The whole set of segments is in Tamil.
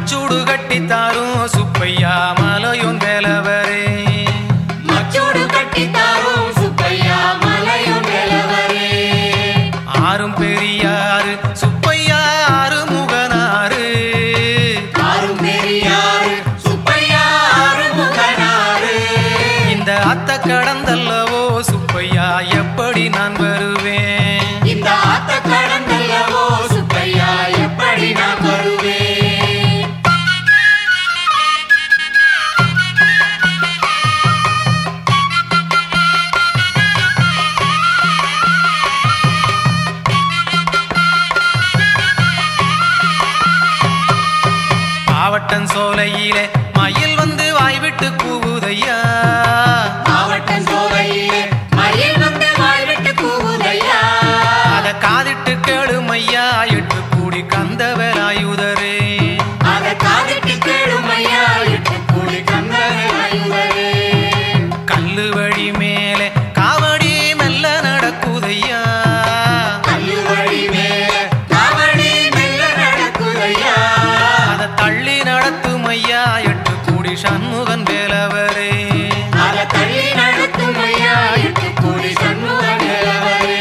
மச்சூடு கட்டித்தாரும் சுப்பையா மலையும் வேலவரே மச்சோடு கட்டித்தாரும் சுப்பையா மலையும் நிலவரே ஆறும் பெரியாறு சுப்பையா ஆறுமுகனாறு ஆறும் பெரியாறு சுப்பையா அருமுகனாறு இந்த அத்த கடந்தல்லவோ சுப்பையா எப்படி நான் வருவேன் இந்த ஆத்த கடந்தல்லவோ சுப்பையா எப்படி நான் வருவேன் பாவட்டன் சோலையிலே மயில் வந்து வாய்விட்டு கூவுதையா மாவட்டம் சோலையிலே மயில் வந்து வாழ்விட்டு கூவுதையா அத காதிட்டு கேளுமையா எட்டு கூடி கந்தவராயுதரே அத காதிட்டு கேளுமையா இட்டு கூடி கந்தராயுதரே கல்லு வழி மேலே காவடி மெல்ல நடக்குதையா கல்லு வழி மேல காவடி மெல்ல நடக்குதையா அத தள்ளி நடத்துமையா எட்டு கூடி சண்முகன் வேலவரே அத தள்ளி நடத்துமையா இட்டு கூடி சண்முக நிலவரே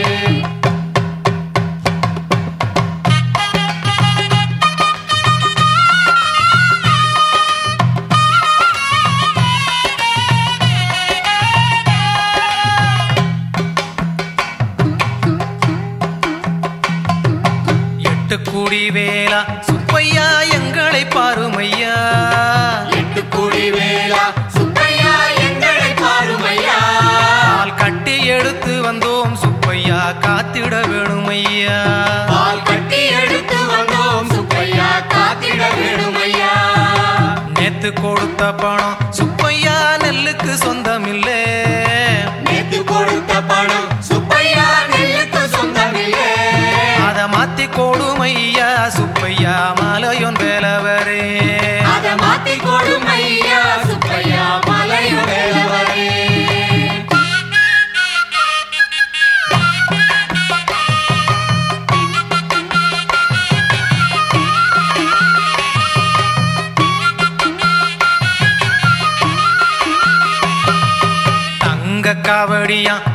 எட்டு கூடி வேலா சுப்பையா எங்களை பாருமையா எட்டு கோடி வேளா சுப்பையா எங்களை பாருமையா பால் கட்டி எடுத்து வந்தோம் சுப்பையா காத்திட வேணுமையா பால் கட்டி எடுத்து வந்தோம் சுப்பையா காத்திட வேணுமையா நேத்து கொடுத்த பணம் சுப்பையா நெல்லுக்கு சொந்தமில்லே நேத்து கொடுத்த பணம் சுப்பையா நெல்லுக்கு சொந்தமில்லை அத மாத்தி கொடுமையா சுப்பையா மலையொன் வேலவரே அத மாத்தி கொடுமையா சுப்பையா மலையும் வேலவரே தங்க காவடியா